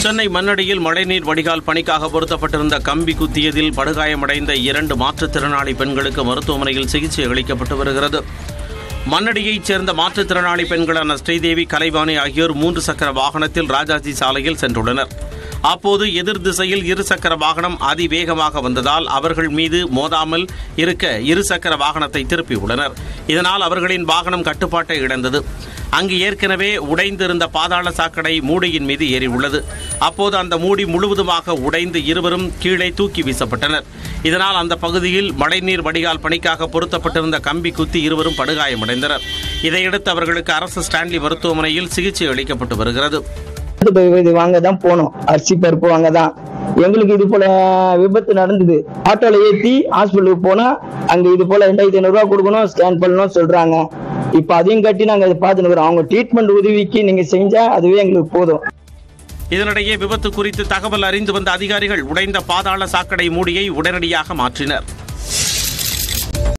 சென்னை மண்ணடியில் மழைநீர் வடிகால் பணிக்காக பொருத்தப்பட்டிருந்த கம்பி குத்தியதில் படுகாயமடைந்த இரண்டு மாற்றுத்திறனாளி பெண்களுக்கு மருத்துவமனையில் சிகிச்சை அளிக்கப்பட்டு வருகிறது மண்ணடியைச் சேர்ந்த மாற்றுத்திறனாளி பெண்களான ஸ்ரீதேவி கலைவாணி ஆகியோர் மூன்று சக்கர வாகனத்தில் ராஜாஜி சாலையில் சென்றுள்ளனர் அப்போது எதிர் திசையில் இருசக்கர வாகனம் அதிவேகமாக வந்ததால் அவர்கள் மீது மோதாமல் இருக்க இருசக்கர வாகனத்தை திருப்பியுள்ளனர் இதனால் அவர்களின் வாகனம் கட்டுப்பாட்டை இழந்தது அங்கு ஏற்கனவே உடைந்திருந்த பாதாள சாக்கடை மூடியின் மீது ஏறியுள்ளது அப்போது அந்த மூடி முழுவதுமாக உடைந்து இருவரும் கீழே தூக்கி வீசப்பட்டனர் இதனால் அந்த பகுதியில் மழைநீர் வடிகால் பணிக்காக பொருத்தப்பட்டிருந்த கம்பி குத்தி இருவரும் படுகாயமடைந்தனர் இதையடுத்து அவர்களுக்கு அரசு ஸ்டான்லி மருத்துவமனையில் சிகிச்சை அளிக்கப்பட்டு வருகிறது இது வாங்க தான் போனோம் அரிசி பருப்பு வாங்க தான் எங்களுக்கு இது போல விபத்து நடந்தது ஆட்டோல ஏத்தி ஹாஸ்பிட்டலுக்கு போனா அங்க இது போல ரெண்டாயிரத்தி ஐநூறு ரூபாய் கொடுக்கணும் ஸ்கேன் பண்ணணும் சொல்றாங்க இப்ப அதையும் கட்டி நாங்க அதை பார்த்துன்னு இருக்கிறோம். அவங்க ட்ரீட்மெண்ட் உதவிக்கு நீங்க செஞ்சா அதுவே எங்களுக்கு போதும் இதனிடையே விபத்து குறித்து தகவல் அறிந்து வந்த அதிகாரிகள் உடைந்த பாதாள சாக்கடை மூடியை உடனடியாக மாற்றினர்